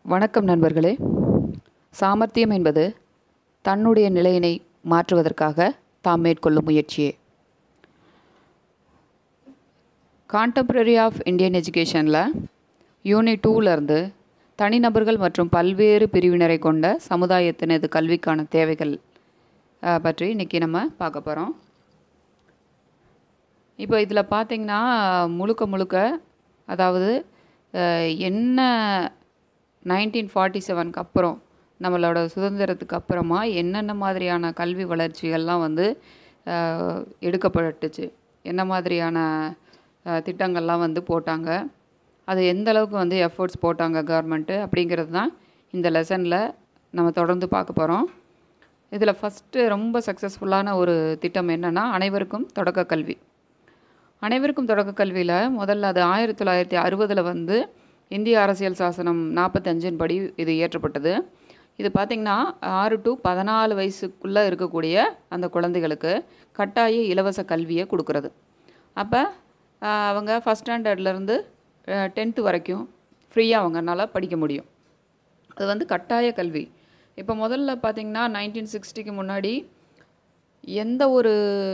வணக்கம் நண்பர்களே சாமர்த்தியம் என்பது தன்னுடைய நிலையினை மாற்றுவதற்காக தாம் மேற்கொள்ளும் முயற்சியே கான்டெம்ப்ரரி ஆஃப் இந்தியன் எஜுகேஷனில் யூனிட் டூவிலேருந்து தனிநபர்கள் மற்றும் பல்வேறு பிரிவினரை கொண்ட சமுதாயத்தினது கல்விக்கான தேவைகள் அஹ், பற்றி இன்றைக்கி நம்ம பார்க்க போகிறோம் இப்போ இதில் பார்த்தீங்கன்னா முழுக்க முழுக்க அதாவது அஹ், என்ன நைன்டீன் ஃபார்ட்டி செவனுக்கு அப்புறம் நம்மளோட சுதந்திரத்துக்கு அப்புறமா என்னென்ன மாதிரியான கல்வி வளர்ச்சிகள்லாம் வந்து அஹ், எடுக்கப்பட்டுச்சு என்ன மாதிரியான அஹ், திட்டங்கள்லாம் வந்து போட்டாங்க அது எந்த அளவுக்கு வந்து எஃபோர்ட்ஸ் போட்டாங்க கவர்மெண்ட்டு அப்படிங்கிறது தான் இந்த லெசனில் நம்ம தொடர்ந்து பார்க்க போகிறோம் இதில் ஃபஸ்ட்டு ரொம்ப சக்ஸஸ்ஃபுல்லான ஒரு திட்டம் என்னென்னா அனைவருக்கும் தொடக்க கல்வி அனைவருக்கும் தொடக்க கல்வியில் முதல்ல அது ஆயிரத்தி தொள்ளாயிரத்தி அறுபதில் வந்து இந்திய அரசியல் சாசனம் நாற்பத்தஞ்சின் படி இது இயற்றப்பட்டது இது பார்த்திங்கன்னா ஆறு டு பதினாலு வயசுக்குள்ளே இருக்கக்கூடிய அந்த குழந்தைகளுக்கு கட்டாய இலவச கல்வியை கொடுக்கறது அப்போ அவங்க ஃபஸ்ட் ஸ்டாண்டர்ட்லேருந்து டென்த்து வரைக்கும் ஃப்ரீயாக அவங்கனால படிக்க முடியும் அது வந்து கட்டாய கல்வி இப்போ முதல்ல பார்த்திங்கன்னா நைன்டீன் சிக்ஸ்டிக்கு முன்னாடி எந்த ஒரு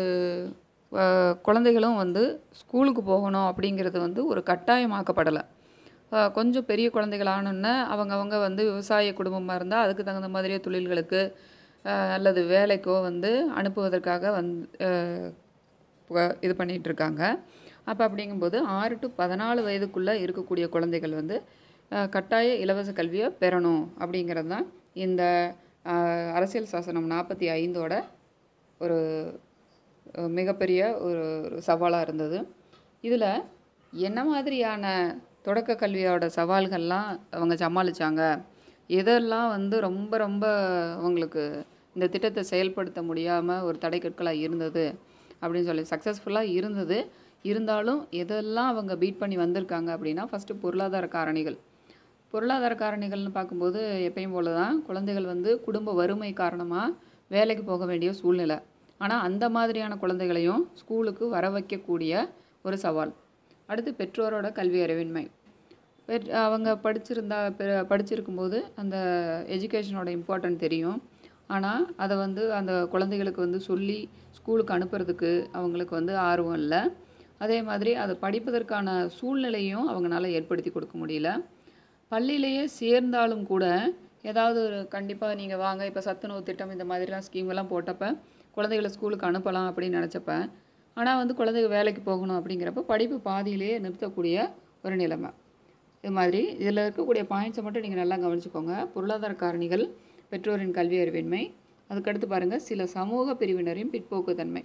அஹ், குழந்தைகளும் வந்து ஸ்கூலுக்கு போகணும் அப்படிங்கிறது வந்து ஒரு கட்டாயமாக்கப்படலை அஹ், கொஞ்சம் பெரிய குழந்தைகள் ஆனோன்னே அவங்கவங்க வந்து விவசாய குடும்பமாக இருந்தால் அதுக்கு தகுந்த மாதிரியே தொழில்களுக்கு அஹ், அல்லது வேலைக்கோ வந்து அனுப்புவதற்காக வந்து அஹ், ப- இது பண்ணிகிட்டு இருக்காங்க அப்போ அப்படிங்கும்போது ஆறு டு பதினாலு வயதுக்குள்ளே இருக்கக்கூடிய குழந்தைகள் வந்து அஹ், கட்டாய இலவச கல்வியை பெறணும் அப்படிங்கிறது தான் இந்த அஹ், அரசியல் சாசனம் நாற்பத்தி ஐந்தோட ஒரு அஹ், மிகப்பெரிய ஒரு சவாலாக இருந்தது இதில் என்ன மாதிரியான தொடக்க கல்வியோட சவால்கள்லாம் அவங்க சமாளித்தாங்க எதெல்லாம் வந்து ரொம்ப ரொம்ப அவங்களுக்கு இந்த திட்டத்தை செயல்படுத்த முடியாமல் ஒரு தடைக்கற்களாக இருந்தது அப்படின்னு சொல்லி சக்ஸஸ்ஃபுல்லாக இருந்தது இருந்தாலும் எதெல்லாம் அவங்க பீட் பண்ணி வந்திருக்காங்க அப்படின்னா ஃபஸ்ட்டு பொருளாதார காரணிகள் பொருளாதார காரணிகள்னு பார்க்கும்போது எப்பயும் போல தான் குழந்தைகள் வந்து குடும்ப வறுமை காரணமாக வேலைக்கு போக வேண்டிய சூழ்நிலை ஆனால் அந்த மாதிரியான குழந்தைகளையும் ஸ்கூலுக்கு வர வைக்கக்கூடிய ஒரு சவால் அடுத்து பெற்றோரோட கல்வி அறிவின்மை பெற் அவங்க படிச்சிருந்தா பெ- படிச்சிருக்கும்போது அந்த எஜுகேஷனோட இம்பார்ட்டன்ட் தெரியும் ஆனால் அதை வந்து அந்த குழந்தைகளுக்கு வந்து சொல்லி ஸ்கூலுக்கு அனுப்புறதுக்கு அவங்களுக்கு வந்து ஆர்வம் இல்லை அதே மாதிரி அதை படிப்பதற்கான சூழ்நிலையும் அவங்களால ஏற்படுத்தி கொடுக்க முடியல பள்ளியிலேயே சேர்ந்தாலும் கூட ஏதாவது ஒரு கண்டிப்பாக நீங்கள் வாங்க இப்போ சத்துணவு திட்டம் இந்த மாதிரிலாம் ஸ்கீம் எல்லாம் போட்டப்ப குழந்தைகளை ஸ்கூலுக்கு அனுப்பலாம் அப்படின்னு நினச்சப்ப ஆனால் வந்து குழந்தைங்க வேலைக்கு போகணும் அப்படிங்கிறப்ப படிப்பு பாதியிலேயே நிறுத்தக்கூடிய ஒரு நிலைமை இது மாதிரி இதில் இருக்கக்கூடிய பாயிண்ட்ஸை மட்டும் நீங்கள் நல்லா கவனிச்சுக்கோங்க பொருளாதார காரணிகள் பெற்றோரின் கல்வி அறிவின்மை அதுக்கடுத்து பாருங்கள் சில சமூக பிரிவினரின் பிற்போக்குத்தன்மை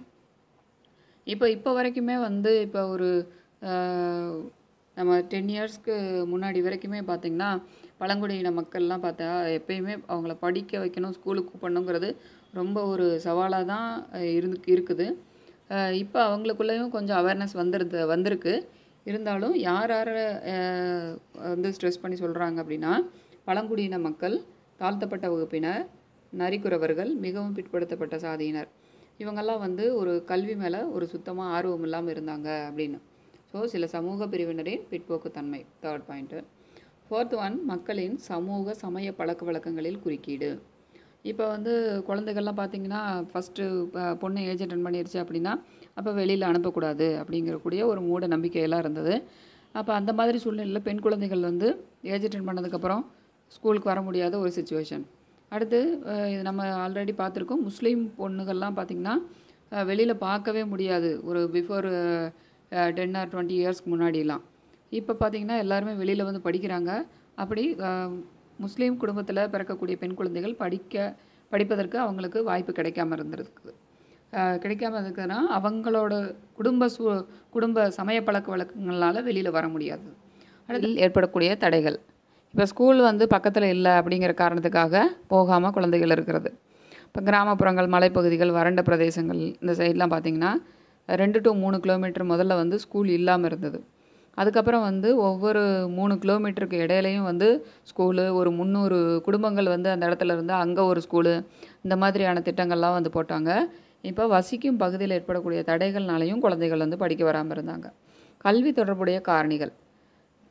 இப்போ இப்போ வரைக்குமே வந்து இப்போ ஒரு ஆஹ், நம்ம டென் இயர்ஸ்க்கு முன்னாடி வரைக்குமே பார்த்திங்கன்னா பழங்குடியின மக்கள்லாம் பார்த்தா எப்பயுமே அவங்கள படிக்க வைக்கணும் ஸ்கூலுக்கு கூப்பிடணுங்கிறது ரொம்ப ஒரு சவாலாக தான் அஹ், இருந்து இருக்குது அஹ், இப்போ அவங்களுக்குள்ளேயும் கொஞ்சம் அவேர்னஸ் வந்துருது வந்திருக்கு இருந்தாலும் யார் யாரை அஹ், வந்து ஸ்ட்ரெஸ் பண்ணி சொல்கிறாங்க அப்படின்னா பழங்குடியின மக்கள் தாழ்த்தப்பட்ட வகுப்பினர் நரிக்குறவர்கள் மிகவும் பிற்படுத்தப்பட்ட சாதியினர் இவங்கெல்லாம் வந்து ஒரு கல்வி மேலே ஒரு சுத்தமாக ஆர்வம் இல்லாமல் இருந்தாங்க அப்படின்னு ஸோ சில சமூக பிரிவினரின் பிற்போக்குத்தன்மை தேர்ட் பாயிண்ட்டு ஃபோர்த் ஒன் மக்களின் சமூக சமய பழக்க வழக்கங்களில் குறுக்கீடு இப்போ வந்து குழந்தைகள்லாம் பார்த்தீங்கன்னா ஃபஸ்ட்டு பொண்ணு ஏஜ் அட்டன் பண்ணிருச்சு அப்படின்னா அப்போ வெளியில் அனுப்பக்கூடாது அப்படிங்கிறக்கூடிய ஒரு மூட நம்பிக்கையெல்லாம் இருந்தது அப்போ அந்த மாதிரி சூழ்நிலையில் பெண் குழந்தைகள் வந்து ஏஜ் அட்டன் பண்ணதுக்கப்புறம் ஸ்கூலுக்கு வர முடியாத ஒரு சுச்சுவேஷன் அடுத்து அஹ், இது நம்ம ஆல்ரெடி பார்த்துருக்கோம் முஸ்லீம் பொண்ணுகள்லாம் பார்த்திங்கன்னா வெளியில் பார்க்கவே முடியாது ஒரு பிஃபோர் டென் ஆர் டுவெண்ட்டி இயர்ஸ்க்கு முன்னாடிலாம் இப்போ பார்த்தீங்கன்னா எல்லாருமே வெளியில் வந்து படிக்கிறாங்க அப்படி அஹ், முஸ்லீம் குடும்பத்தில் பிறக்கக்கூடிய பெண் குழந்தைகள் படிக்க படிப்பதற்கு அவங்களுக்கு வாய்ப்பு கிடைக்காம இருந்திருக்கு அஹ், கிடைக்காம இருக்குதுன்னா அவங்களோட குடும்ப சூ குடும்ப சமய பழக்க வழக்கங்களால் வெளியில் வர முடியாது அதில் ஏற்படக்கூடிய தடைகள் இப்போ ஸ்கூல் வந்து பக்கத்தில் இல்லை அப்படிங்கிற காரணத்துக்காக போகாமல் குழந்தைகள் இருக்கிறது இப்போ கிராமப்புறங்கள் மலைப்பகுதிகள் வறண்ட பிரதேசங்கள் இந்த சைட்லாம் பார்த்திங்கன்னா ரெண்டு டு மூணு கிலோமீட்டர் முதல்ல வந்து ஸ்கூல் இல்லாமல் இருந்தது அதுக்கப்புறம் வந்து ஒவ்வொரு மூணு கிலோமீட்டருக்கு இடையிலையும் வந்து ஸ்கூலு ஒரு முந்நூறு குடும்பங்கள் வந்து அந்த இடத்துல இருந்தால் அங்கே ஒரு ஸ்கூலு இந்த மாதிரியான திட்டங்கள்லாம் வந்து போட்டாங்க இப்போ வசிக்கும் பகுதியில் ஏற்படக்கூடிய தடைகள்னாலையும் குழந்தைகள் வந்து படிக்க வராமல் இருந்தாங்க கல்வி தொடர்புடைய காரணிகள்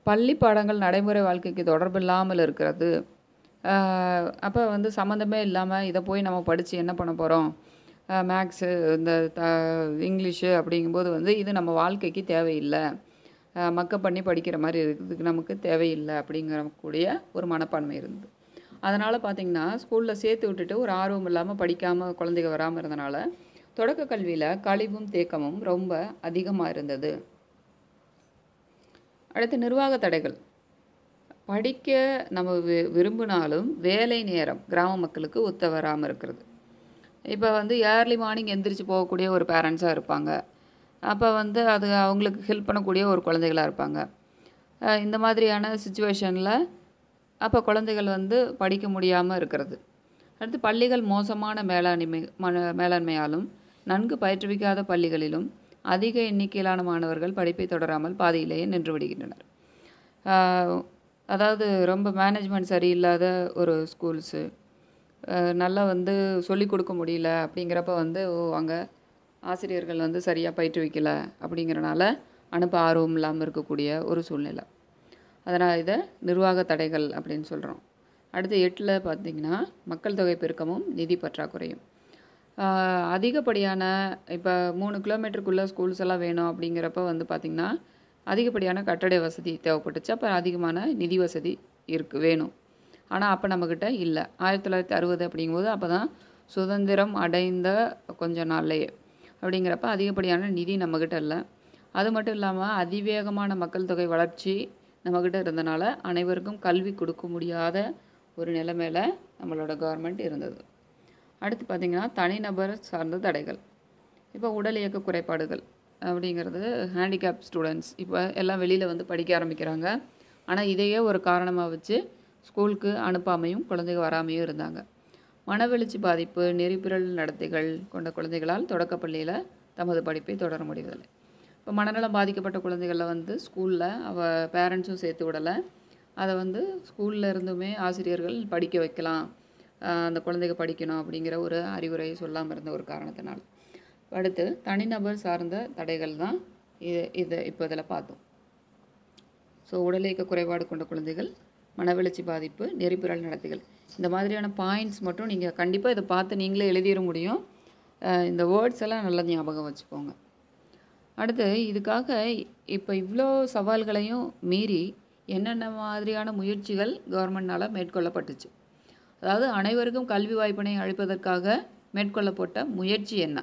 பள்ளி பாடங்கள் நடைமுறை வாழ்க்கைக்கு தொடர்பில்லாமல் இருக்கிறது அப்போ வந்து சம்மந்தமே இல்லாமல் இதை போய் நம்ம படித்து என்ன பண்ண போகிறோம் மேக்ஸு இந்த த இங்கிலீஷு அப்படிங்கும்போது வந்து இது நம்ம வாழ்க்கைக்கு தேவையில்லை மக்கப் பண்ணி படிக்கிற மாதிரி இருக்கிறதுக்கு நமக்கு தேவையில்லை அப்படிங்கிற கூடிய ஒரு மனப்பான்மை இருந்தது அதனால் பார்த்திங்கன்னா ஸ்கூலில் சேர்த்து விட்டுட்டு ஒரு ஆர்வம் இல்லாமல் படிக்காமல் குழந்தைங்க வராமல் இருந்தனால தொடக்க கல்வியில் கழிவும் தேக்கமும் ரொம்ப அதிகமாக இருந்தது அடுத்து நிர்வாக தடைகள் படிக்க நம்ம வி விரும்பினாலும் வேலை நேரம் கிராம மக்களுக்கு ஒத்த வராமல் இருக்கிறது இப்போ வந்து ஏர்லி மார்னிங் எந்திரிச்சு போகக்கூடிய ஒரு பேரண்ட்ஸாக இருப்பாங்க அப்போ வந்து அது அவங்களுக்கு ஹெல்ப் பண்ணக்கூடிய ஒரு குழந்தைகளாக இருப்பாங்க இந்த மாதிரியான சுச்சுவேஷனில் அப்போ குழந்தைகள் வந்து படிக்க முடியாமல் இருக்கிறது அடுத்து பள்ளிகள் மோசமான மேலாண்மை மன மேலாண்மையாலும் நன்கு பயிற்றுவிக்காத பள்ளிகளிலும் அதிக எண்ணிக்கையிலான மாணவர்கள் படிப்பை தொடராமல் பாதியிலேயே நின்று விடுகின்றனர் அதாவது ரொம்ப மேனேஜ்மெண்ட் சரியில்லாத ஒரு ஸ்கூல்ஸு நல்லா வந்து சொல்லிக் கொடுக்க முடியல அப்படிங்கிறப்ப வந்து ஓ அங்கே ஆசிரியர்கள் வந்து சரியாக பயிற்றுவிக்கல அப்படிங்கிறனால அனுப்ப ஆர்வம் இல்லாமல் இருக்கக்கூடிய ஒரு சூழ்நிலை அதனால் இதை நிர்வாக தடைகள் அப்படின்னு சொல்கிறோம் அடுத்து எட்டில் பார்த்திங்கன்னா மக்கள் தொகை பெருக்கமும் நிதி பற்றாக்குறையும் அதிகப்படியான இப்போ மூணு கிலோமீட்டருக்குள்ளே ஸ்கூல்ஸ் எல்லாம் வேணும் அப்படிங்கிறப்ப வந்து பார்த்திங்கன்னா அதிகப்படியான கட்டட வசதி தேவைப்பட்டுச்சு அப்போ அதிகமான நிதி வசதி இருக்குது வேணும் ஆனால் அப்போ நம்மக்கிட்ட இல்லை ஆயிரத்தி தொள்ளாயிரத்தி அறுபது அப்படிங்கும்போது அப்போ தான் சுதந்திரம் அடைந்த கொஞ்ச நாள்லையே அப்படிங்கிறப்ப அதிகப்படியான நிதி நம்மக்கிட்ட இல்லை அது மட்டும் இல்லாமல் அதிவேகமான மக்கள் தொகை வளர்ச்சி நம்மக்கிட்ட இருந்தனால அனைவருக்கும் கல்வி கொடுக்க முடியாத ஒரு நிலைமையில நம்மளோட கவர்மெண்ட் இருந்தது அடுத்து பார்த்திங்கன்னா தனிநபர் சார்ந்த தடைகள் இப்போ உடல் இயக்க குறைபாடுகள் அப்படிங்கிறது ஹேண்டிகேப் ஸ்டூடெண்ட்ஸ் இப்போ எல்லாம் வெளியில் வந்து படிக்க ஆரம்பிக்கிறாங்க ஆனால் இதையே ஒரு காரணமாக வச்சு ஸ்கூலுக்கு அனுப்பாமையும் குழந்தைங்க வராமையும் இருந்தாங்க மனவெழுச்சி பாதிப்பு நெறிப்பிரல் நடத்தைகள் கொண்ட குழந்தைகளால் தொடக்கப்பள்ளியில் தமது படிப்பை தொடர முடிவதில்லை இப்போ மனநலம் பாதிக்கப்பட்ட குழந்தைகளை வந்து ஸ்கூலில் அவ பேரண்ட்ஸும் சேர்த்து விடலை அதை வந்து ஸ்கூலில் இருந்துமே ஆசிரியர்கள் படிக்க வைக்கலாம் அந்த குழந்தைங்க படிக்கணும் அப்படிங்கிற ஒரு அறிவுரை சொல்லாமல் இருந்த ஒரு காரணத்தினால் அடுத்து தனிநபர் சார்ந்த தடைகள் தான் இது இதை இப்போ இதில் பார்த்தோம் ஸோ உடல் இயக்க குறைபாடு கொண்ட குழந்தைகள் மனவெழுச்சி பாதிப்பு நெறிப்புறல் நடத்தைகள் இந்த மாதிரியான பாயிண்ட்ஸ் மட்டும் நீங்கள் கண்டிப்பாக இதை பார்த்து நீங்களே எழுதிட முடியும் இந்த வேர்ட்ஸ் எல்லாம் நல்லா ஞாபகம் வச்சுக்கோங்க அடுத்து இதுக்காக இப்போ இவ்வளோ சவால்களையும் மீறி என்னென்ன மாதிரியான முயற்சிகள் கவர்மெண்ட்னால் மேற்கொள்ளப்பட்டுச்சு அதாவது அனைவருக்கும் கல்வி வாய்ப்பினை அளிப்பதற்காக மேற்கொள்ளப்பட்ட முயற்சி என்ன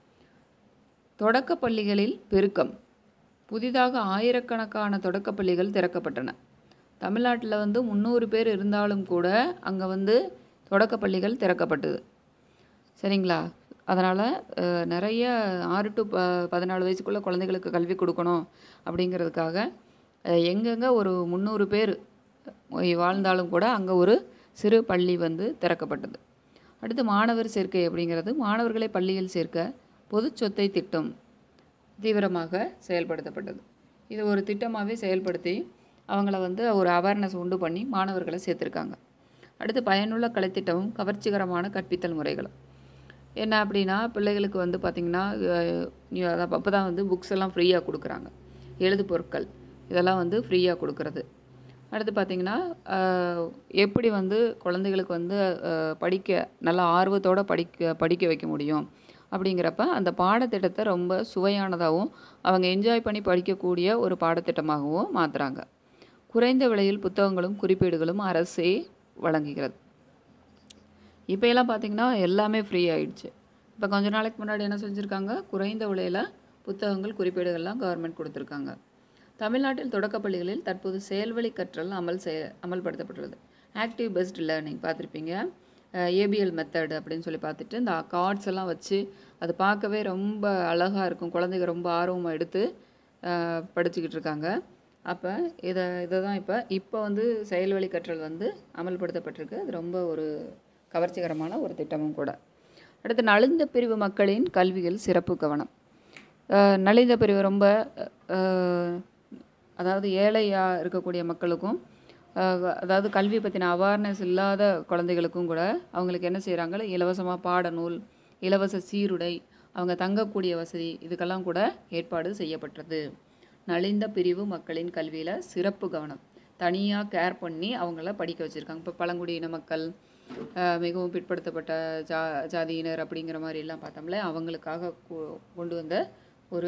தொடக்க பள்ளிகளில் பெருக்கம் புதிதாக ஆயிரக்கணக்கான தொடக்கப் பள்ளிகள் திறக்கப்பட்டன தமிழ்நாட்டில் வந்து முந்நூறு பேர் இருந்தாலும் கூட அங்கே வந்து தொடக்க பள்ளிகள் திறக்கப்பட்டது சரிங்களா அதனால் நிறைய ஆறு டு ப பதினாலு வயசுக்குள்ளே குழந்தைகளுக்கு கல்வி கொடுக்கணும் அப்படிங்கிறதுக்காக எங்கெங்கே ஒரு முந்நூறு பேர் வாழ்ந்தாலும் கூட அங்கே ஒரு சிறு பள்ளி வந்து திறக்கப்பட்டது அடுத்து மாணவர் சேர்க்கை அப்படிங்கிறது மாணவர்களை பள்ளியில் சேர்க்க பொது சொத்தை திட்டம் தீவிரமாக செயல்படுத்தப்பட்டது இது ஒரு திட்டமாகவே செயல்படுத்தி அவங்கள வந்து ஒரு அவேர்னஸ் உண்டு பண்ணி மாணவர்களை சேர்த்துருக்காங்க அடுத்து பயனுள்ள கலைத்திட்டமும் கவர்ச்சிகரமான கற்பித்தல் முறைகளும் என்ன அப்படின்னா பிள்ளைகளுக்கு வந்து பார்த்திங்கன்னா அப்போ தான் வந்து புக்ஸ் எல்லாம் ஃப்ரீயாக கொடுக்குறாங்க எழுது பொருட்கள் இதெல்லாம் வந்து ஃப்ரீயாக கொடுக்குறது அடுத்து பார்த்திங்கன்னா எப்படி வந்து குழந்தைகளுக்கு வந்து படிக்க நல்ல ஆர்வத்தோடு படிக்க படிக்க வைக்க முடியும் அப்படிங்கிறப்ப அந்த பாடத்திட்டத்தை ரொம்ப சுவையானதாகவும் அவங்க என்ஜாய் பண்ணி படிக்கக்கூடிய ஒரு பாடத்திட்டமாகவும் மாற்றுறாங்க குறைந்த விலையில் புத்தகங்களும் குறிப்பீடுகளும் அரசே வழங்குகிறது இப்போ எல்லாம் பார்த்திங்கன்னா எல்லாமே ஃப்ரீ ஆயிடுச்சு இப்போ கொஞ்ச நாளைக்கு முன்னாடி என்ன செஞ்சுருக்காங்க குறைந்த விலையில் புத்தகங்கள் குறிப்பீடுகள்லாம் கவர்மெண்ட் கொடுத்துருக்காங்க தமிழ்நாட்டில் தொடக்கப் பள்ளிகளில் தற்போது செயல்வழி கற்றல் அமல் செய அமல்படுத்தப்பட்டுள்ளது ஆக்டிவ் பெஸ்ட் லேர்னிங் பார்த்துருப்பீங்க ஏபிஎல் மெத்தட் அப்படின்னு சொல்லி பார்த்துட்டு இந்த கார்ட்ஸ் எல்லாம் வச்சு அது பார்க்கவே ரொம்ப அழகாக இருக்கும் குழந்தைங்க ரொம்ப ஆர்வமாக எடுத்து படிச்சுக்கிட்டு இருக்காங்க அப்போ இதை இதை தான் இப்போ இப்போ வந்து செயல்வழி கற்றல் வந்து அமல்படுத்தப்பட்டிருக்கு அது ரொம்ப ஒரு கவர்ச்சிகரமான ஒரு திட்டமும் கூட அடுத்து நலிந்த பிரிவு மக்களின் கல்வியில் சிறப்பு கவனம் நலிந்த பிரிவு ரொம்ப அதாவது ஏழையாக இருக்கக்கூடிய மக்களுக்கும் அதாவது கல்வி பற்றின அவேர்னஸ் இல்லாத குழந்தைகளுக்கும் கூட அவங்களுக்கு என்ன செய்கிறாங்க இலவசமாக பாடநூல் இலவச சீருடை அவங்க தங்கக்கூடிய வசதி இதுக்கெல்லாம் கூட ஏற்பாடு செய்யப்பட்டது நலிந்த பிரிவு மக்களின் கல்வியில் சிறப்பு கவனம் தனியாக கேர் பண்ணி அவங்கள படிக்க வச்சுருக்காங்க இப்போ பழங்குடியின மக்கள் அஹ், மிகவும் பிற்படுத்தப்பட்ட ஜா ஜாதியினர் அப்படிங்கிற மாதிரி எல்லாம் பார்த்தோம்ல அவங்களுக்காக கொ- கொண்டு வந்த ஒரு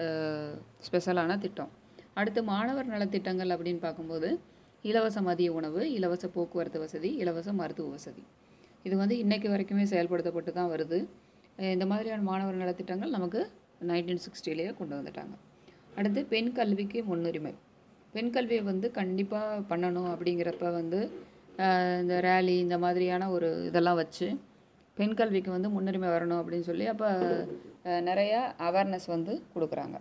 ஸ்பெஷலான திட்டம் அடுத்து மாணவர் நலத்திட்டங்கள் அப்படின்னு பார்க்கும்போது இலவச மதிய உணவு இலவச போக்குவரத்து வசதி இலவச மருத்துவ வசதி இது வந்து இன்னைக்கு வரைக்குமே செயல்படுத்தப்பட்டு தான் வருது அஹ் இந்த மாதிரியான மாணவர் நலத்திட்டங்கள் நமக்கு நைன்டீன் சிக்ஸ்டிலேயே கொண்டு வந்துட்டாங்க அடுத்து பெண் கல்விக்கு முன்னுரிமை பெண் கல்வியை வந்து கண்டிப்பாக பண்ணணும் அப்படிங்கிறப்ப வந்து அஹ் இந்த ரேலி இந்த மாதிரியான ஒரு இதெல்லாம் வச்சு பெண் கல்விக்கு வந்து முன்னுரிமை வரணும் அப்படின்னு சொல்லி அப்போ நிறைய அவேர்னஸ் வந்து கொடுக்குறாங்க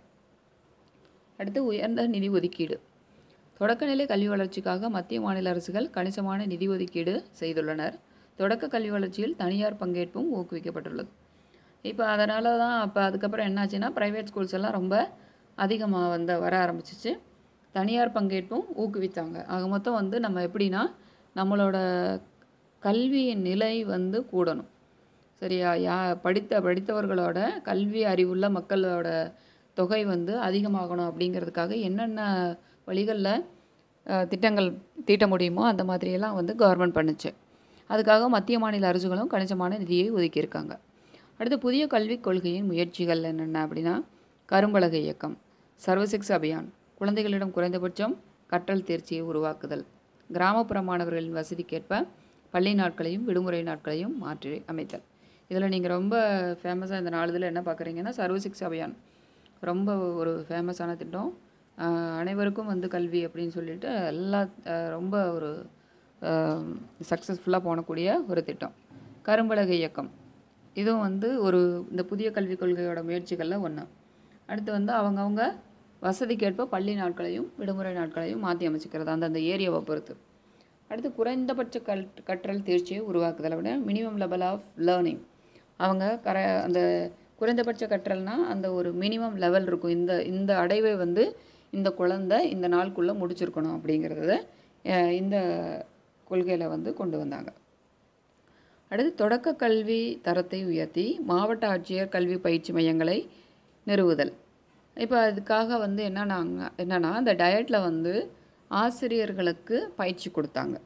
அடுத்து உயர்ந்த நிதி ஒதுக்கீடு தொடக்கநிலை கல்வி வளர்ச்சிக்காக மத்திய மாநில அரசுகள் கணிசமான நிதி ஒதுக்கீடு செய்துள்ளனர் தொடக்க கல்வி வளர்ச்சியில் தனியார் பங்கேற்பும் ஊக்குவிக்கப்பட்டுள்ளது இப்போ அதனால தான் அப்போ அதுக்கப்புறம் என்னாச்சுன்னா ப்ரைவேட் ஸ்கூல்ஸ் எல்லாம் ரொம்ப அதிகமாக வந்து வர ஆரம்பிச்சிச்சு தனியார் பங்கேற்பும் ஊக்குவித்தாங்க ஆக மொத்தம் வந்து நம்ம எப்படின்னா நம்மளோட கல்வியின் நிலை வந்து கூடணும் சரியா யா படித்த படித்தவர்களோட கல்வி அறிவுள்ள மக்களோட தொகை வந்து அதிகமாகணும் அப்படிங்கிறதுக்காக என்னென்ன வழிகளில் திட்டங்கள் தீட்ட முடியுமோ அந்த மாதிரியெல்லாம் வந்து கவர்மெண்ட் பண்ணுச்சு அதுக்காக மத்திய மாநில அரசுகளும் கணிசமான நிதியை ஒதுக்கியிருக்காங்க அடுத்து புதிய கல்விக் கொள்கையின் முயற்சிகள் என்னென்ன அப்படின்னா கரும்பலகை இயக்கம் சர்வசிக்ஸ் அபியான் குழந்தைகளிடம் குறைந்தபட்சம் கற்றல் தேர்ச்சியை உருவாக்குதல் கிராமப்புற மாணவர்களின் வசதிக்கேற்ப பள்ளி நாட்களையும் விடுமுறை நாட்களையும் மாற்றி அமைத்தல் இதில் நீங்கள் ரொம்ப ஃபேமஸாக இந்த நாலு இதில் என்ன பார்க்குறீங்கன்னா சர்வசிக்ஸ் அபியான் ரொம்ப ஒரு ஃபேமஸான திட்டம் ஆஹ் அனைவருக்கும் வந்து கல்வி அப்படின்னு சொல்லிட்டு எல்லா ஆஹ் ரொம்ப ஒரு சக்ஸஸ்ஃபுல்லாக போனக்கூடிய ஒரு திட்டம் கரும்பலகை இயக்கம் இதுவும் வந்து ஒரு இந்த புதிய கல்விக் கொள்கையோட முயற்சிகளில் ஒன்று அடுத்து வந்து அவங்கவுங்க வசதிக்கேற்ப பள்ளி நாட்களையும் விடுமுறை நாட்களையும் மாற்றி அமைச்சிக்கிறது அந்தந்த ஏரியாவை பொறுத்து அடுத்து குறைந்தபட்ச கல் கற்றல் தேர்ச்சியை உருவாக்குதல் விட மினிமம் லெவல் ஆஃப் லேர்னிங் அவங்க கர அந்த குறைந்தபட்ச கற்றல்னா அந்த ஒரு மினிமம் லெவல் இருக்கும் இந்த இந்த அடைவை வந்து இந்த குழந்தை இந்த நாளுக்குள்ளே முடிச்சிருக்கணும் அப்படிங்கிறத அஹ், இந்த கொள்கையில் வந்து கொண்டு வந்தாங்க அடுத்து தொடக்க கல்வி தரத்தை உயர்த்தி மாவட்ட ஆட்சியர் கல்வி பயிற்சி மையங்களை நிறுவுதல் இப்போ அதுக்காக வந்து என்னன்னாங்க என்னன்னா அந்த டயட்டில் வந்து ஆசிரியர்களுக்கு பயிற்சி கொடுத்தாங்க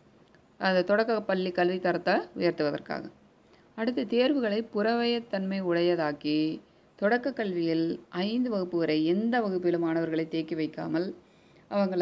அந்த தொடக்க பள்ளி கல்வி தரத்தை உயர்த்துவதற்காக அடுத்து தேர்வுகளை புறவயத்தன்மை உடையதாக்கி தொடக்க கல்வியில் ஐந்து வகுப்பு வரை எந்த வகுப்பிலும் மாணவர்களை தேக்கி வைக்காமல் அவங்கள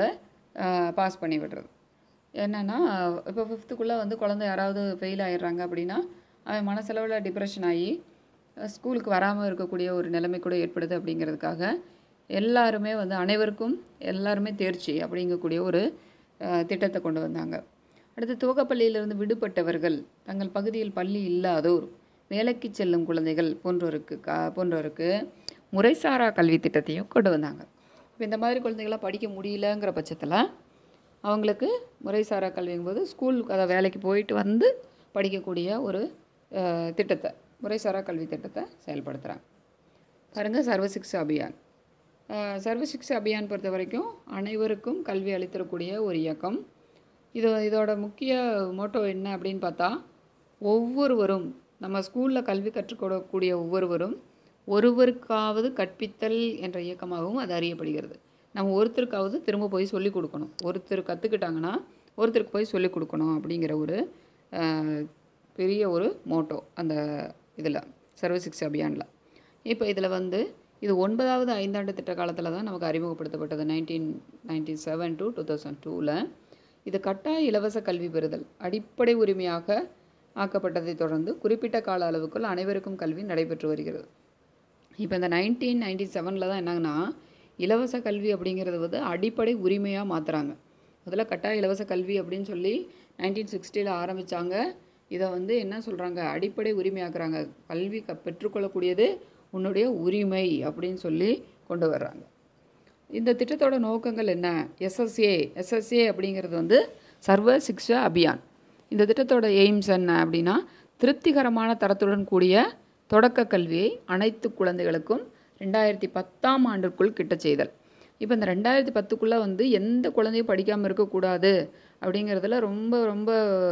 பாஸ் பண்ணி விடுறது என்னென்னா இப்போ ஃபிஃப்த்துக்குள்ளே வந்து குழந்தை யாராவது ஃபெயில் ஆயிடுறாங்க அப்படின்னா அவன் மனசளவில் டிப்ரெஷன் ஆகி ஸ்கூலுக்கு வராமல் இருக்கக்கூடிய ஒரு நிலைமை கூட ஏற்படுது அப்படிங்கிறதுக்காக எல்லாருமே வந்து அனைவருக்கும் எல்லாருமே தேர்ச்சி அப்படிங்கக்கூடிய ஒரு அஹ், திட்டத்தை கொண்டு வந்தாங்க அடுத்து துவக்கப்பள்ளியிலிருந்து விடுபட்டவர்கள் தங்கள் பகுதியில் பள்ளி இல்லாதோர் வேலைக்கு செல்லும் குழந்தைகள் போன்றோருக்கு கா போன்றோருக்கு முறைசாரா கல்வி திட்டத்தையும் கொண்டு வந்தாங்க இப்போ இந்த மாதிரி குழந்தைகளாம் படிக்க முடியலங்கிற பட்சத்தில் அவங்களுக்கு முறைசாரா கல்விங்கும்போது ஸ்கூல் அதை வேலைக்கு போயிட்டு வந்து படிக்கக்கூடிய ஒரு அஹ், திட்டத்தை முறைசாரா கல்வி திட்டத்தை செயல்படுத்துகிறாங்க பாருங்க சர்வசிக்ஷா அபியான் அஹ், சர்வசிக்ஷா அபியான் பொறுத்த வரைக்கும் அனைவருக்கும் கல்வி அளித்தரக்கூடிய ஒரு இயக்கம் இது இதோட முக்கிய மோட்டோ என்ன அப்படின்னு பார்த்தா ஒவ்வொருவரும் நம்ம ஸ்கூலில் கல்வி கற்றுக்கொள்ளக்கூடிய ஒவ்வொருவரும் ஒருவருக்காவது கற்பித்தல் என்ற இயக்கமாகவும் அது அறியப்படுகிறது நம்ம ஒருத்தருக்காவது திரும்ப போய் சொல்லிக் கொடுக்கணும் ஒருத்தர் கற்றுக்கிட்டாங்கன்னா ஒருத்தருக்கு போய் சொல்லிக் கொடுக்கணும் அப்படிங்கிற ஒரு அஹ், பெரிய ஒரு மோட்டோ அந்த இதில் சர்வசிக்ஷா அபியானில் இப்போ இதில் வந்து இது ஒன்பதாவது ஐந்தாண்டு திட்ட காலத்தில் தான் நமக்கு அறிமுகப்படுத்தப்பட்டது nineteen nineteen seven to two thousand டூவில் இது கட்டாய இலவச கல்வி பெறுதல் அடிப்படை உரிமையாக ஆக்கப்பட்டதை தொடர்ந்து குறிப்பிட்ட கால அளவுக்குள் அனைவருக்கும் கல்வி நடைபெற்று வருகிறது இப்போ இந்த நைன்டீன் நைன்டி செவனில் தான் என்னங்கன்னா இலவச கல்வி அப்படிங்கிறது வந்து அடிப்படை உரிமையாக மாற்றுறாங்க முதல்ல கட்டாய இலவச கல்வி அப்படின்னு சொல்லி நைன்டீன் சிக்ஸ்டியில் ஆரம்பித்தாங்க இதை வந்து என்ன சொல்கிறாங்க அடிப்படை உரிமையாக்குறாங்க கல்வி க பெற்றுக்கொள்ளக்கூடியது உன்னுடைய உரிமை அப்படின்னு சொல்லி கொண்டு வர்றாங்க இந்த திட்டத்தோட நோக்கங்கள் என்ன எஸ்எஸ்ஏ எஸ்எஸ்ஏ அப்படிங்கிறது வந்து சர்வ சிக்ஷா அபியான் இந்த திட்டத்தோட எய்ம்ஸ் என்ன அப்படின்னா திருப்திகரமான தரத்துடன் கூடிய தொடக்க கல்வியை அனைத்து குழந்தைகளுக்கும் ரெண்டாயிரத்தி பத்தாம் ஆண்டிற்குள் கிட்ட செய்தல் இப்போ இந்த ரெண்டாயிரத்தி பத்துக்குள்ளே வந்து எந்த குழந்தையும் படிக்காமல் இருக்கக்கூடாது அப்படிங்கிறதுல ரொம்ப ரொம்ப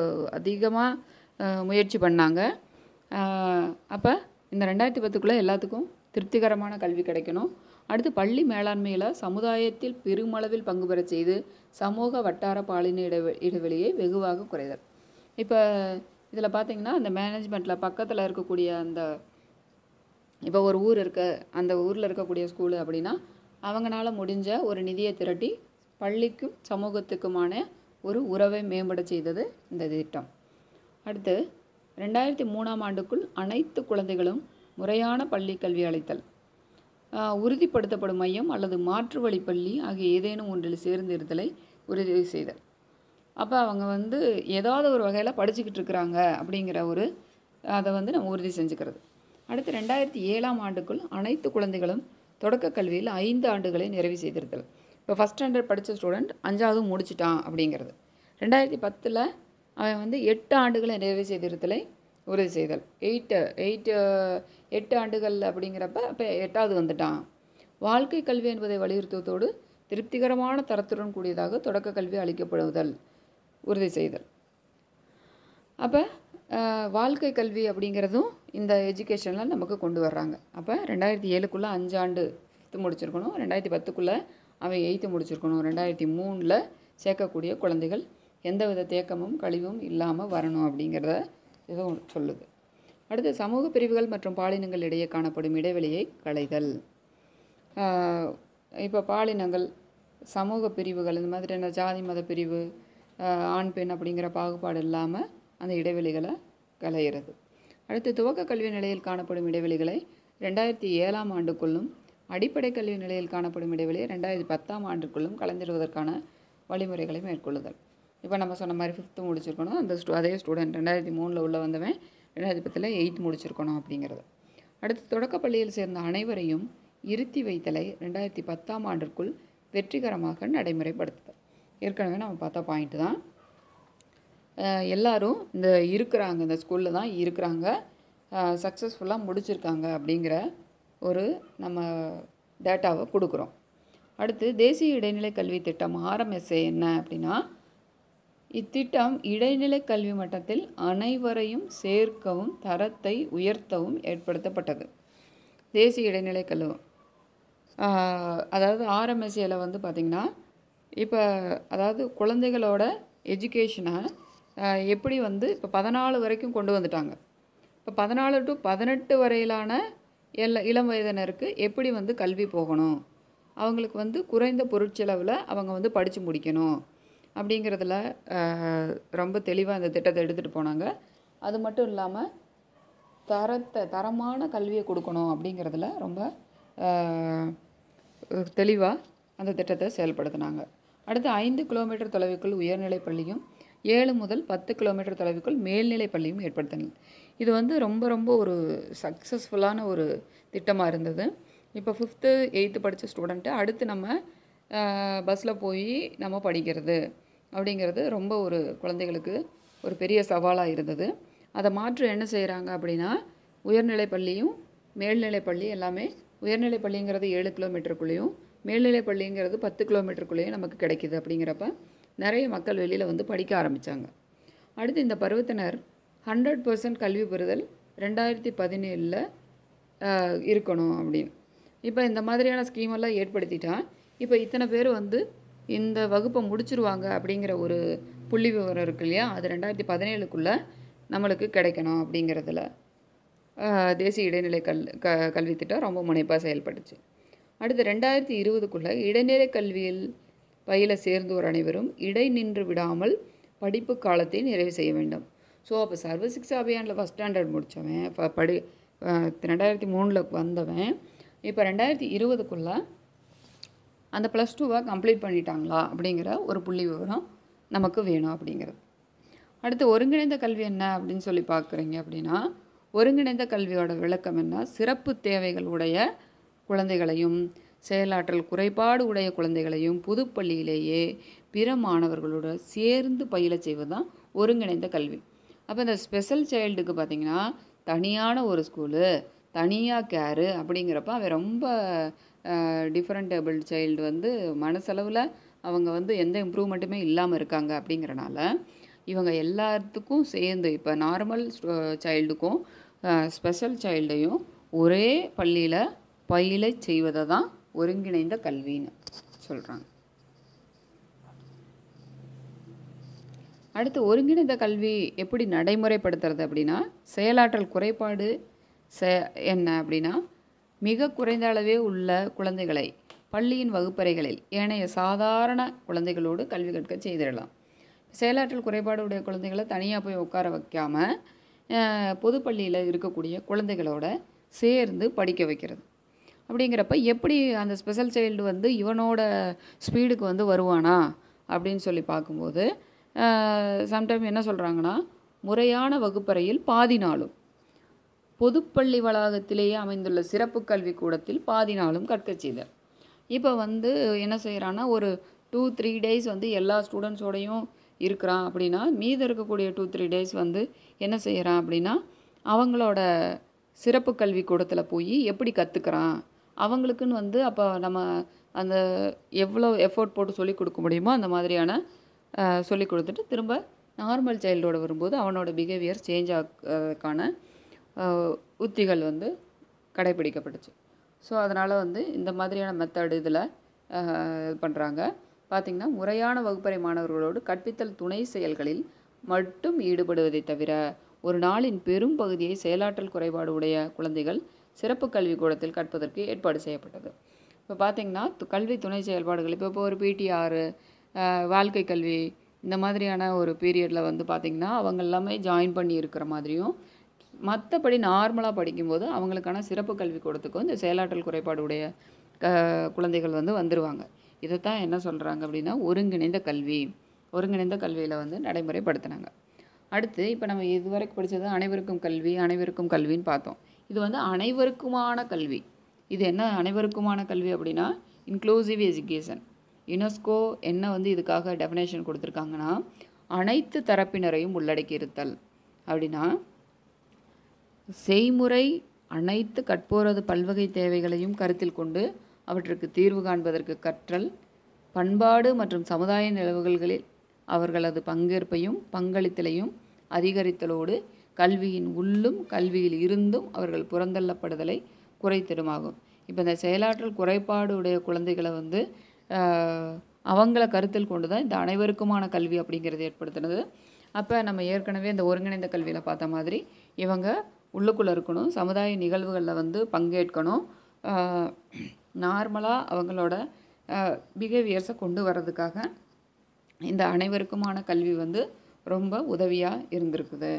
அதிகமாக முயற்சி பண்ணாங்க அப்போ இந்த ரெண்டாயிரத்தி பத்துக்குள்ளே எல்லாத்துக்கும் திருப்திகரமான கல்வி கிடைக்கணும் அடுத்து பள்ளி மேலாண்மையில் சமுதாயத்தில் பெருமளவில் பங்கு பெறச் செய்து சமூக வட்டார பாலின இடைவெ இடைவெளியை வெகுவாக குறைதல் இப்போ இதில் பார்த்தீங்கன்னா அந்த மேனேஜ்மெண்ட்டில் பக்கத்தில் இருக்கக்கூடிய அந்த இப்போ ஒரு ஊர் இருக்க அந்த ஊரில் இருக்கக்கூடிய ஸ்கூலு அப்படின்னா அவங்களால முடிஞ்ச ஒரு நிதியை திரட்டி பள்ளிக்கும் சமூகத்துக்குமான ஒரு உறவை மேம்பட செய்தது இந்த திட்டம் அடுத்து ரெண்டாயிரத்தி மூணாம் ஆண்டுக்குள் அனைத்து குழந்தைகளும் முறையான பள்ளி கல்வி அளித்தல் ஆஹ் உறுதிப்படுத்தப்படும் மையம் அல்லது மாற்று வழி பள்ளி ஆகிய ஏதேனும் ஒன்றில் சேர்ந்து இருத்தலை உறுதி செய்தல் அப்போ அவங்க வந்து ஏதாவது ஒரு வகையில் படிச்சுக்கிட்டு இருக்கிறாங்க அப்படிங்கிற ஒரு அதை வந்து நம்ம உறுதி செஞ்சுக்கிறது அடுத்து ரெண்டாயிரத்தி ஏழாம் ஆண்டுக்குள் அனைத்து குழந்தைகளும் தொடக்க கல்வியில் ஐந்து ஆண்டுகளை நிறைவு செய்திருத்தல் இப்போ ஃபஸ்ட் ஸ்டாண்டர்ட் படித்த ஸ்டூடெண்ட் அஞ்சாவது முடிச்சிட்டான் அப்படிங்கிறது ரெண்டாயிரத்தி பத்தில் அவன் வந்து எட்டு ஆண்டுகளை நிறைவு செய்திருத்தலை உறுதி செய்தல் எயிட்டு எயிட்டு எட்டு ஆண்டுகள் அப்படிங்கிறப்ப இப்போ எட்டாவது வந்துட்டான் வாழ்க்கை கல்வி என்பதை வலியுறுத்துவதோடு திருப்திகரமான தரத்துடன் கூடியதாக தொடக்க கல்வி அளிக்கப்படுதல் உறுதி செய்தல் அப்போ வாழ்க்கை கல்வி அப்படிங்கிறதும் இந்த எஜுகேஷனில் நமக்கு கொண்டு வர்றாங்க அப்போ ரெண்டாயிரத்தி ஏழுக்குள்ளே அஞ்சாண்டு ஃபிஃப்த்து முடிச்சிருக்கணும் ரெண்டாயிரத்தி பத்துக்குள்ளே அவன் எயித்து முடிச்சிருக்கணும் ரெண்டாயிரத்தி மூணில் சேர்க்கக்கூடிய குழந்தைகள் எந்தவித தேக்கமும் கழிவும் இல்லாமல் வரணும் அப்படிங்கிறத இதுவும் சொல்லுது அடுத்து சமூக பிரிவுகள் மற்றும் பாலினங்கள் இடையே காணப்படும் இடைவெளியை களைதல் இப்போ பாலினங்கள் சமூக பிரிவுகள் இந்த மாதிரியான ஜாதி மத பிரிவு ஆஹ் ஆண் பெண் அப்படிங்கிற பாகுபாடு இல்லாமல் அந்த இடைவெளிகளை களையிறது அடுத்து துவக்க கல்வி நிலையில் காணப்படும் இடைவெளிகளை ரெண்டாயிரத்தி ஏழாம் ஆண்டுக்குள்ளும் அடிப்படை கல்வி நிலையில் காணப்படும் இடைவெளியை ரெண்டாயிரத்தி பத்தாம் ஆண்டுக்குள்ளும் கலந்திடுவதற்கான வழிமுறைகளை மேற்கொள்ளுதல் இப்போ நம்ம சொன்ன மாதிரி ஃபிஃப்த்து முடிச்சிருக்கணும் அந்த ஸ்டூ அதே ஸ்டூடெண்ட் ரெண்டாயிரத்தி மூணில் உள்ள வந்தவன் ரெண்டாயிரத்தி பத்தில் எயித் முடிச்சிருக்கணும் அப்படிங்கிறது அடுத்து தொடக்கப் பள்ளியில் சேர்ந்த அனைவரையும் இருத்தி வைத்தலை ரெண்டாயிரத்தி பத்தாம் ஆண்டிற்குள் வெற்றிகரமாக நடைமுறைப்படுத்துதல் ஏற்கனவே நம்ம பார்த்த பாயிண்ட் தான் அஹ் எல்லாரும் இந்த இருக்கிறாங்க இந்த ஸ்கூலில் தான் இருக்கிறாங்க சக்ஸஸ்ஃபுல்லாக முடிச்சிருக்காங்க அப்படிங்கிற ஒரு நம்ம டேட்டாவை கொடுக்குறோம் அடுத்து தேசிய இடைநிலை கல்வி திட்டம் ஆர்எம்எஸ்ஏ என்ன அப்படின்னா இத்திட்டம் இடைநிலை கல்வி மட்டத்தில் அனைவரையும் சேர்க்கவும் தரத்தை உயர்த்தவும் ஏற்படுத்தப்பட்டது தேசிய இடைநிலை கல்வி ஆஹ் அதாவது ஆர்எம்எஸ்ஏல வந்து பார்த்திங்கன்னா இப்போ அதாவது குழந்தைகளோட எஜுகேஷனை எப்படி வந்து இப்போ பதினாலு வரைக்கும் கொண்டு வந்துட்டாங்க இப்போ பதினாலு டு பதினெட்டு வரையிலான எல்லா இளம் வயதினருக்கு எப்படி வந்து கல்வி போகணும் அவங்களுக்கு வந்து குறைந்த பொருட்செலவில் அவங்க வந்து படித்து முடிக்கணும் அப்படிங்கிறதுல ஆஹ் ரொம்ப தெளிவாக இந்த திட்டத்தை எடுத்துகிட்டு போனாங்க அது மட்டும் இல்லாமல் தரத்தை தரமான கல்வியை கொடுக்கணும் அப்படிங்கிறதுல ரொம்ப தெளிவாக அந்த திட்டத்தை செயல்படுத்தினாங்க அடுத்து ஐந்து கிலோமீட்டர் தொலைவுக்குள் உயர்நிலைப் பள்ளியும் ஏழு முதல் பத்து கிலோமீட்டர் தொலைவுக்குள் மேல்நிலைப் பள்ளியும் ஏற்படுத்தினாங்க இது வந்து ரொம்ப ரொம்ப ஒரு சக்ஸஸ்ஃபுல்லான ஒரு திட்டமாக இருந்தது இப்போ ஃபிஃப்த்து எயித்து படித்த ஸ்டூடெண்ட்டு அடுத்து நம்ம பஸ்ஸில் போய் நம்ம படிக்கிறது அப்படிங்கிறது ரொம்ப ஒரு குழந்தைகளுக்கு ஒரு பெரிய சவாலாக இருந்தது அதை மாற்று என்ன செய்கிறாங்க அப்படின்னா உயர்நிலைப் பள்ளியும் மேல்நிலைப் பள்ளி எல்லாமே உயர்நிலைப் பள்ளிங்கிறது ஏழு கிலோமீட்டருக்குள்ளேயும் மேல்நிலைப் பள்ளிங்கிறது பத்து கிலோமீட்டருக்குள்ளேயும் நமக்கு கிடைக்கிது அப்படிங்கிறப்ப நிறைய மக்கள் வெளியில் வந்து படிக்க ஆரம்பித்தாங்க அடுத்து இந்த பருவத்தினர் ஹண்ட்ரட் பர்சன்ட் கல்வி பெறுதல் ரெண்டாயிரத்தி பதினேழில் இருக்கணும் அப்படின்னு இப்போ இந்த மாதிரியான ஸ்கீமெல்லாம் ஏற்படுத்திட்டா இப்போ இத்தனை பேர் வந்து இந்த வகுப்பை முடிச்சிருவாங்க அப்படிங்கிற ஒரு புள்ளி விவரம் இருக்கு இல்லையா அது ரெண்டாயிரத்தி பதினேழுக்குள்ளே நம்மளுக்கு கிடைக்கணும் அப்படிங்கிறதுல ஆஹ், தேசிய இடைநிலை கல் க கல்வி திட்டம் ரொம்ப முனைப்பாக செயல்பட்டுச்சு அடுத்து ரெண்டாயிரத்தி இருபதுக்குள்ளே இடைநிலை கல்வியில் பயில சேர்ந்தோர் அனைவரும் இடை நின்று விடாமல் படிப்பு காலத்தை நிறைவு செய்ய வேண்டும் ஸோ அப்போ சர்வ சிக்ஷா அபியானில் ஃபஸ்ட் ஸ்டாண்டர்ட் முடித்தவன் இப்போ படி ஆஹ், ரெண்டாயிரத்தி மூணில் வந்தவன் இப்போ ரெண்டாயிரத்தி இருபதுக்குள்ளே அந்த ப்ளஸ் டூவை கம்ப்ளீட் பண்ணிட்டாங்களா அப்படிங்கிற ஒரு புள்ளி விவரம் நமக்கு வேணும் அப்படிங்கிறது அடுத்து ஒருங்கிணைந்த கல்வி என்ன அப்படின்னு சொல்லி பார்க்குறீங்க அப்படின்னா ஒருங்கிணைந்த கல்வியோட விளக்கம் என்ன சிறப்பு தேவைகள் உடைய குழந்தைகளையும் செயலாற்றல் குறைபாடு உடைய குழந்தைகளையும் புதுப்பள்ளியிலேயே பிற மாணவர்களோட சேர்ந்து பயிலச் செய்வது தான் ஒருங்கிணைந்த கல்வி அப்போ இந்த ஸ்பெஷல் சைல்டுக்கு பார்த்திங்கன்னா தனியான ஒரு ஸ்கூலு தனியாக கேரு அப்படிங்கிறப்ப அவன் ரொம்ப டிஃப்ரெண்டபிள் சைல்டு வந்து மனசளவில் அவங்க வந்து எந்த இம்ப்ரூவ்மெண்ட்டுமே இல்லாமல் இருக்காங்க அப்படிங்கிறனால இவங்க எல்லாத்துக்கும் சேர்ந்து இப்போ நார்மல் சைல்டுக்கும் ஸ்பெஷல் சைல்டையும் ஒரே பள்ளியில் பயில செய்வதை தான் ஒருங்கிணைந்த கல்வின்னு சொல்கிறாங்க அடுத்து ஒருங்கிணைந்த கல்வி எப்படி நடைமுறைப்படுத்துறது அப்படின்னா செயலாற்றல் குறைபாடு செ என்ன அப்படின்னா மிக குறைந்த அளவே உள்ள குழந்தைகளை பள்ளியின் வகுப்பறைகளில் ஏனைய சாதாரண குழந்தைகளோடு கல்வி கற்க செய்திடலாம் செயலாற்றல் குறைபாடு உடைய குழந்தைகளை தனியாக போய் உட்கார வைக்காம அஹ், பொதுப்பள்ளியில் இருக்கக்கூடிய குழந்தைகளோட சேர்ந்து படிக்க வைக்கிறது அப்படிங்கிறப்ப எப்படி அந்த ஸ்பெஷல் சைல்டு வந்து இவனோட ஸ்பீடுக்கு வந்து வருவானா அப்படின்னு சொல்லி பார்க்கும்போது சம்டைம் என்ன சொல்கிறாங்கன்னா முறையான வகுப்பறையில் பாதி நாளும் பொதுப்பள்ளி வளாகத்திலேயே அமைந்துள்ள சிறப்பு கல்வி கூடத்தில் பாதி நாளும் கற்கச் செய்தார் இப்போ வந்து என்ன செய்கிறான்னா ஒரு டூ த்ரீ டேஸ் வந்து எல்லா ஸ்டூடெண்ட்ஸோடையும் இருக்கிறான் அப்படின்னா மீதம் இருக்கக்கூடிய டூ த்ரீ டேஸ் வந்து என்ன செய்கிறான் அப்படின்னா அவங்களோட சிறப்பு கல்வி கூடத்தில் போய் எப்படி கற்றுக்கிறான் அவங்களுக்குன்னு வந்து அப்போ நம்ம அந்த எவ்வளோ எஃபோர்ட் போட்டு சொல்லி கொடுக்க முடியுமோ அந்த மாதிரியான சொல்லி கொடுத்துட்டு திரும்ப நார்மல் சைல்டோட வரும்போது அவனோட பிஹேவியர் சேஞ்ச் ஆக்கான உத்திகள் வந்து கடைபிடிக்கப்பட்டுச்சு ஸோ அதனால் வந்து இந்த மாதிரியான மெத்தட் இதில் இது பண்ணுறாங்க பார்த்திங்கன்னா முறையான வகுப்பறை மாணவர்களோடு கற்பித்தல் துணை செயல்களில் மட்டும் ஈடுபடுவதை தவிர ஒரு நாளின் பெரும் பகுதியை செயலாற்றல் குறைபாடு உடைய குழந்தைகள் சிறப்பு கல்வி கூடத்தில் கற்பதற்கு ஏற்பாடு செய்யப்பட்டது இப்போ பார்த்திங்கன்னா து- கல்வி துணை செயல்பாடுகள் இப்போ இப்போ ஒரு பிடிஆர் வாழ்க்கை கல்வி இந்த மாதிரியான ஒரு பீரியடில் வந்து பார்த்திங்கன்னா அவங்க எல்லாமே ஜாயின் பண்ணி இருக்கிற மாதிரியும் மற்றபடி நார்மலாக படிக்கும்போது அவங்களுக்கான சிறப்பு கல்வி கூடத்துக்கும் இந்த செயலாற்றல் குறைபாடு உடைய க குழந்தைகள் வந்து வந்துடுவாங்க இதைத்தான் என்ன சொல்கிறாங்க அப்படின்னா ஒருங்கிணைந்த கல்வி ஒருங்கிணைந்த கல்வியில் வந்து நடைமுறைப்படுத்தினாங்க அடுத்து இப்போ நம்ம இதுவரைக்கும் படித்தது அனைவருக்கும் கல்வி அனைவருக்கும் கல்வின்னு பார்த்தோம் இது வந்து அனைவருக்குமான கல்வி இது என்ன அனைவருக்குமான கல்வி அப்படின்னா இன்க்ளூசிவ் எஜுகேஷன் யுனெஸ்கோ என்ன வந்து இதுக்காக டெஃபினேஷன் கொடுத்துருக்காங்கன்னா அனைத்து தரப்பினரையும் உள்ளடக்கி இருத்தல் அப்படின்னா செய்முறை அனைத்து கற்போரது பல்வகை தேவைகளையும் கருத்தில் கொண்டு அவற்றுக்கு தீர்வு காண்பதற்கு கற்றல் பண்பாடு மற்றும் சமுதாய நிலவுகளில் அவர்களது பங்கேற்பையும் பங்களித்தலையும் அதிகரித்தலோடு கல்வியின் உள்ளும் கல்வியில் இருந்தும் அவர்கள் புறந்தள்ளப்படுதலை குறைத்திடுமாகும் இப்போ இந்த செயலாற்றல் குறைபாடு உடைய குழந்தைகளை வந்து ஆஹ், அவங்கள கருத்தில் கொண்டு தான் இந்த அனைவருக்குமான கல்வி அப்படிங்கிறது ஏற்படுத்தினது அப்போ நம்ம ஏற்கனவே இந்த ஒருங்கிணைந்த கல்வியில் பார்த்த மாதிரி இவங்க உள்ளுக்குள்ளே இருக்கணும் சமுதாய நிகழ்வுகளில் வந்து பங்கேற்கணும் நார்மலாக அவங்களோட பிஹேவியர்ஸை கொண்டு வர்றதுக்காக இந்த அனைவருக்குமான கல்வி வந்து ரொம்ப உதவியாக இருந்திருக்குது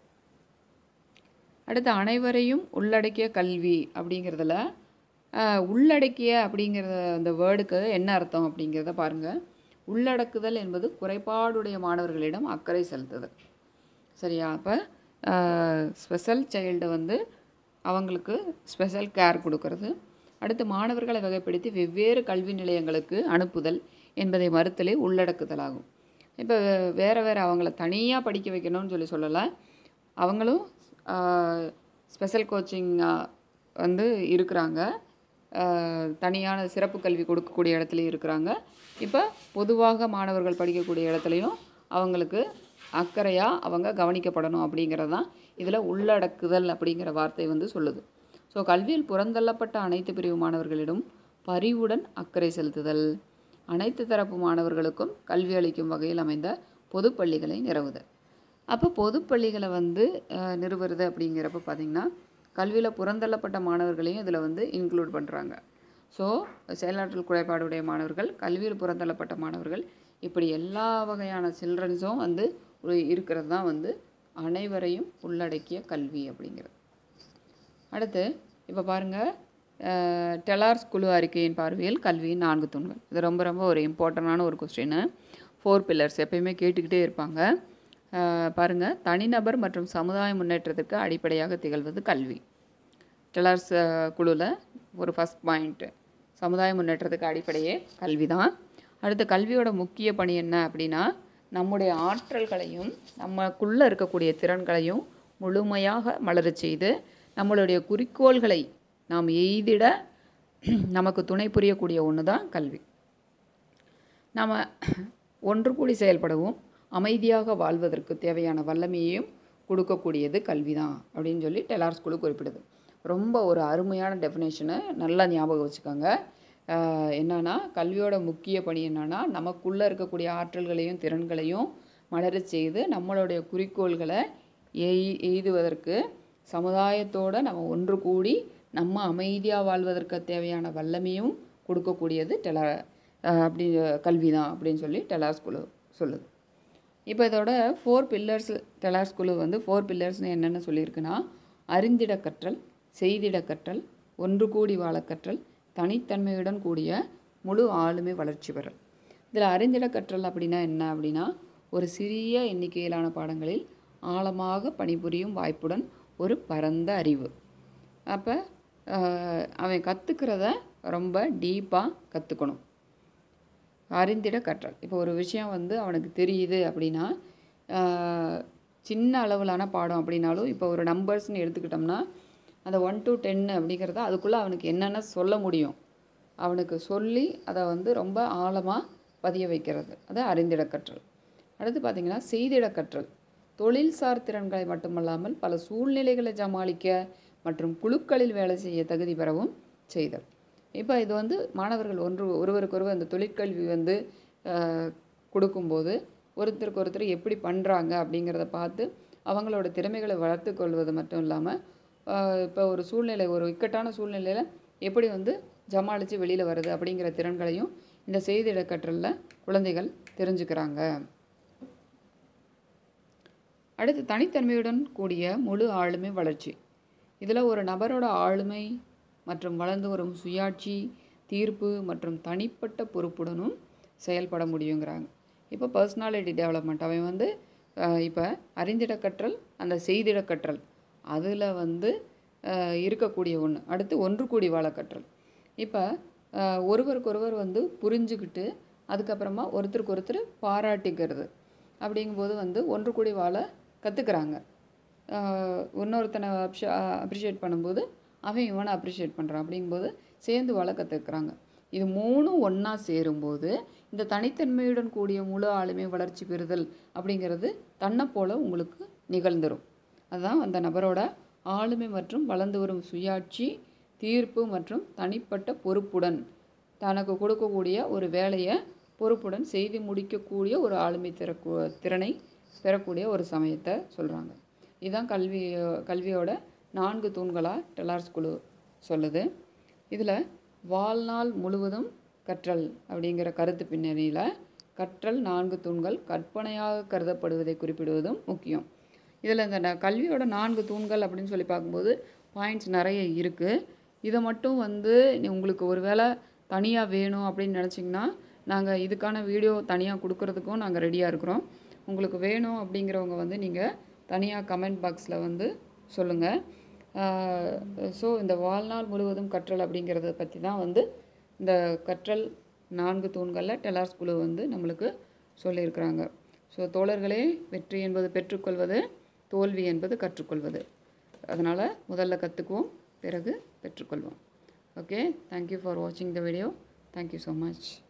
அடுத்து அனைவரையும் உள்ளடக்கிய கல்வி அப்படிங்கிறதுல ஆஹ், உள்ளடக்கிய அப்படிங்கிற அந்த வேர்டுக்கு என்ன அர்த்தம் அப்படிங்கிறத பாருங்கள் உள்ளடக்குதல் என்பது குறைபாடுடைய மாணவர்களிடம் அக்கறை செலுத்துதல் சரியா அப்போ ஸ்பெஷல் சைல்டு வந்து அவங்களுக்கு ஸ்பெஷல் கேர் கொடுக்கறது அடுத்து மாணவர்களை வகைப்படுத்தி வெவ்வேறு கல்வி நிலையங்களுக்கு அனுப்புதல் என்பதை மறுத்தலே உள்ளடக்குதலாகும் இப்போ வேறு வேறு அவங்கள தனியாக படிக்க வைக்கணும்னு சொல்லி சொல்லலை அவங்களும் ஸ்பெஷல் கோச்சிங் வந்து இருக்கிறாங்க ஆஹ் தனியான சிறப்பு கல்வி கொடுக்கக்கூடிய இடத்துலையும் இருக்கிறாங்க இப்போ பொதுவாக மாணவர்கள் படிக்கக்கூடிய இடத்துலையும் அவங்களுக்கு அக்கறையாக அவங்க கவனிக்கப்படணும் அப்படிங்கிறது தான் இதில் உள்ளடக்குதல் அப்படிங்கிற வார்த்தை வந்து சொல்லுது ஸோ கல்வியில் புறந்தள்ளப்பட்ட அனைத்து பிரிவு மாணவர்களிடம் பரிவுடன் அக்கறை செலுத்துதல் அனைத்து தரப்பு மாணவர்களுக்கும் கல்வி அளிக்கும் வகையில் அமைந்த பொதுப்பள்ளிகளை நிறுவுதல் அப்போ பொதுப்பள்ளிகளை வந்து அஹ், நிறுவுறது அப்படிங்கிறப்ப பார்த்திங்கன்னா கல்வியில் புறந்தள்ளப்பட்ட மாணவர்களையும் இதில் வந்து இன்க்ளூட் பண்ணுறாங்க ஸோ செயலாற்றல் குறைபாடுடைய மாணவர்கள் கல்வியில் புறந்தள்ளப்பட்ட மாணவர்கள் இப்படி எல்லா வகையான சில்ட்ரன்ஸும் வந்து ஒரு இருக்கிறது தான் வந்து அனைவரையும் உள்ளடக்கிய கல்வி அப்படிங்கிறது அடுத்து இப்போ பாருங்கள் டெலார்ஸ் குழு அறிக்கையின் பார்வையில் கல்வியின் நான்கு தூண்கள் இது ரொம்ப ரொம்ப ஒரு இம்பார்ட்டண்டான ஒரு கொஸ்டின் ஃபோர் பில்லர்ஸ் எப்பயுமே கேட்டுக்கிட்டே இருப்பாங்க அஹ், பாருங்க தனிநபர் மற்றும் சமுதாய முன்னேற்றத்திற்கு அடிப்படையாக திகழ்வது கல்வி டெலார்ஸ் குழுவில் ஒரு ஃபஸ்ட் பாயிண்ட்டு சமுதாய முன்னேற்றத்துக்கு அடிப்படையே கல்வி தான் அடுத்து கல்வியோட முக்கிய பணி என்ன அப்படின்னா நம்முடைய ஆற்றல்களையும் நமக்குள்ளே இருக்கக்கூடிய திறன்களையும் முழுமையாக மலரச் செய்து நம்மளுடைய குறிக்கோள்களை நாம் எய்திட நமக்கு துணை புரியக்கூடிய ஒன்று தான் கல்வி நாம் ஒன்று கூடி செயல்படவும் அமைதியாக வாழ்வதற்கு தேவையான வல்லமையையும் கொடுக்கக்கூடியது கல்வி தான் அப்படின்னு சொல்லி டெலார்ஸ் குழு குறிப்பிடுது ரொம்ப ஒரு அருமையான டெஃபினேஷனை நல்லா ஞாபகம் வச்சுக்கோங்க ஆஹ், என்னன்னா கல்வியோட முக்கிய பணி என்னன்னா நமக்குள்ளே இருக்கக்கூடிய ஆற்றல்களையும் திறன்களையும் மலரச் செய்து நம்மளுடைய குறிக்கோள்களை எய் எய்துவதற்கு சமுதாயத்தோட நம்ம ஒன்று கூடி நம்ம அமைதியாக வாழ்வதற்கு தேவையான வல்லமையும் கொடுக்கக்கூடியது டெலா ஆஹ், அப்படி கல்வி தான் அப்படின்னு சொல்லி டெலாஸ் குழு சொல்லுது இப்போ இதோட ஃபோர் பில்லர்ஸ் டெலாஸ் குழு வந்து ஃபோர் பில்லர்ஸ்னு என்னென்ன சொல்லியிருக்குன்னா அறிந்திட கற்றல் செய்திட கற்றல் ஒன்று கூடி வாழ கற்றல் தனித்தன்மையுடன் கூடிய முழு ஆளுமை வளர்ச்சி பெறல் இதில் அறிந்திட கற்றல் அப்படின்னா என்ன அப்படின்னா ஒரு சிறிய எண்ணிக்கையிலான பாடங்களில் ஆழமாக பணிபுரியும் வாய்ப்புடன் ஒரு பரந்த அறிவு அப்போ அவன் கற்றுக்கிறத ரொம்ப டீப்பாக கற்றுக்கணும் அறிந்திட கற்றல் இப்போ ஒரு விஷயம் வந்து அவனுக்கு தெரியுது அப்படின்னா ஆஹ், சின்ன அளவிலான பாடம் அப்படின்னாலும் இப்போ ஒரு நம்பர்ஸ்னு எடுத்துக்கிட்டோம்னா அந்த ஒன் டு டென்னு அப்படிங்கிறத அதுக்குள்ளே அவனுக்கு என்னென்ன சொல்ல முடியும் அவனுக்கு சொல்லி அதை வந்து ரொம்ப ஆழமாக பதிய வைக்கிறது அது அறிந்திட கற்றல் அடுத்து பார்த்திங்கன்னா செய்திட கற்றல் தொழில்சார் திறன்களை மட்டுமல்லாமல் பல சூழ்நிலைகளை சமாளிக்க மற்றும் குழுக்களில் வேலை செய்ய தகுதி பெறவும் செய்தல் இப்போ இது வந்து மாணவர்கள் ஒன்று ஒருவருக்கொருவர் அந்த தொழிற்கல்வி வந்து ஆஹ், கொடுக்கும்போது ஒருத்தருக்கு ஒருத்தர் எப்படி பண்ணுறாங்க அப்படிங்கிறத பார்த்து அவங்களோட திறமைகளை வளர்த்து கொள்வது மட்டும் இல்லாமல் இப்போ ஒரு சூழ்நிலை ஒரு இக்கட்டான சூழ்நிலையில் எப்படி வந்து ஜமாளித்து வெளியில் வருது அப்படிங்கிற திறன்களையும் இந்த செய்திட கற்றலில் குழந்தைகள் தெரிஞ்சுக்கிறாங்க அடுத்து தனித்தன்மையுடன் கூடிய முழு ஆளுமை வளர்ச்சி இதில் ஒரு நபரோட ஆளுமை மற்றும் வளர்ந்து வரும் சுயாட்சி தீர்ப்பு மற்றும் தனிப்பட்ட பொறுப்புடனும் செயல்பட முடியுங்கிறாங்க இப்போ பர்சனாலிட்டி டெவலப்மெண்ட் அவன் வந்து இப்போ அறிந்திட கற்றல் அந்த செய்திட கற்றல் அதில் வந்து அஹ், இருக்கக்கூடிய ஒன்று அடுத்து ஒன்று கூடி வாழ கற்றல் இப்போ ஒருவருக்கொருவர் வந்து புரிஞ்சுக்கிட்டு அதுக்கப்புறமா ஒருத்தருக்கு ஒருத்தர் பாராட்டிக்கிறது அப்படிங்கும்போது வந்து ஒன்று கூடி வாழ கற்றுக்குறாங்க இன்னொருத்தனை அப்ஷ அப்ரிஷியேட் பண்ணும்போது அவன் இவனை அப்ரிஷியேட் பண்ணுறான் அப்படிங்கும்போது சேர்ந்து வாழ கற்றுக்குறாங்க இது மூணும் ஒன்றா சேரும்போது இந்த தனித்தன்மையுடன் கூடிய முழு ஆளுமை வளர்ச்சி பெறுதல் அப்படிங்கிறது தன்னை போல உங்களுக்கு நிகழ்ந்துரும் அதுதான் அந்த நபரோட ஆளுமை மற்றும் வளர்ந்து வரும் சுயாட்சி தீர்ப்பு மற்றும் தனிப்பட்ட பொறுப்புடன் தனக்கு கொடுக்கக்கூடிய ஒரு வேலையை பொறுப்புடன் செய்து முடிக்கக்கூடிய ஒரு ஆளுமை திறக்கு திறனை பெறக்கூடிய ஒரு சமயத்தை சொல்கிறாங்க இதுதான் கல்வி கல்வியோட நான்கு தூண்களாக டெலார்ஸ் குழு சொல்லுது இதில் வாழ்நாள் முழுவதும் கற்றல் அப்படிங்கிற கருத்து பின்னணியில் கற்றல் நான்கு தூண்கள் கற்பனையாக கருதப்படுவதை குறிப்பிடுவதும் முக்கியம் இதில் இந்த ந- கல்வியோட நான்கு தூண்கள் அப்படின்னு சொல்லி பார்க்கும்போது பாயிண்ட்ஸ் நிறைய இருக்குது இதை மட்டும் வந்து நீ- உங்களுக்கு ஒரு வேளை தனியாக வேணும் அப்படின்னு நினச்சிங்கன்னா நாங்கள் இதுக்கான வீடியோ தனியாக கொடுக்கறதுக்கும் நாங்கள் ரெடியாக இருக்கிறோம் உங்களுக்கு வேணும் அப்படிங்கிறவங்க வந்து நீங்கள் தனியாக கமெண்ட் பாக்ஸில் வந்து சொல்லுங்கள் ஸோ இந்த வாழ்நாள் முழுவதும் கற்றல் அப்படிங்கிறத பற்றி தான் வந்து இந்த கற்றல் நான்கு தூண்களில் டெலார்ஸ் குழு வந்து நம்மளுக்கு சொல்லியிருக்கிறாங்க ஸோ தோழர்களே வெற்றி என்பது பெற்றுக்கொள்வது தோல்வி என்பது கற்றுக்கொள்வது அதனால் முதல்ல கற்றுக்குவோம் பிறகு பெற்றுக்கொள்வோம் ஓகே தேங்க்யூ ஃபார் வாட்சிங் the video thank you so much